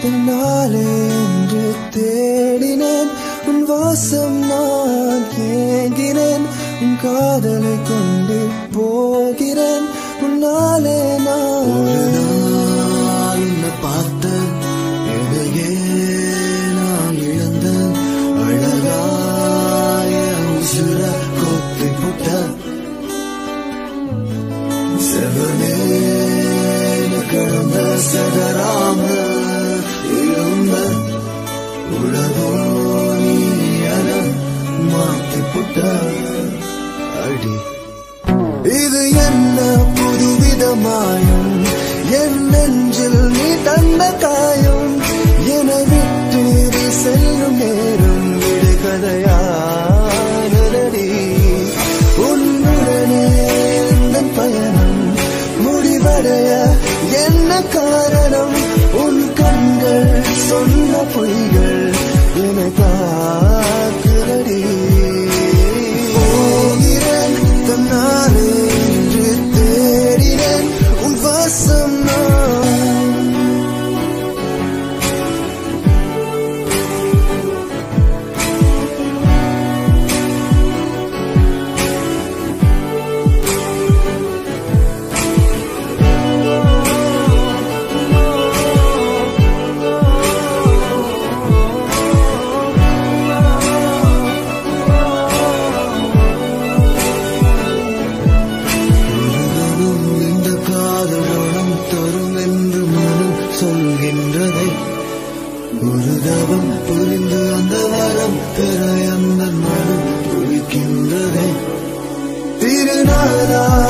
தன்னாலே என்று தேடினேன் உன் வாசம் நான் ஏங்கினேன் உன் காதலை கொண்டு போகிறேன் உன்னாலே நான் ஒரு நாள் உன்னை பார்த்தேன் எதையே நான் இழந்தேன் அழகாய உசுர கொத்தி புட்டேன் செவனேன கிடந்த சதராம இருந்த உலகம் நீ என மாத்தி புட்ட அடி இது என்ன புதுவித மாயம் என் நெஞ்சில் நீ தந்த காயம் என விட்டு நீ செல்லும் நேரம் விடுகதையானடி உன்னுடனே எந்தன் பயணம் முடிவடைய என்ன காரணம் உன் கண்கள் சொன்ன பொய்கள் என காக்கிறடி போகிறேன் தன்னாலே என்று தேடினேன் உன் வாசம் நான் உலகம் இந்த காதலுடன் தரும் என்று மனம் சொல்கின்றதை ஒரு தவம் புரிந்து அந்த வரம் பெற அந்த மனம் துடிக்கின்றதை திருநாளா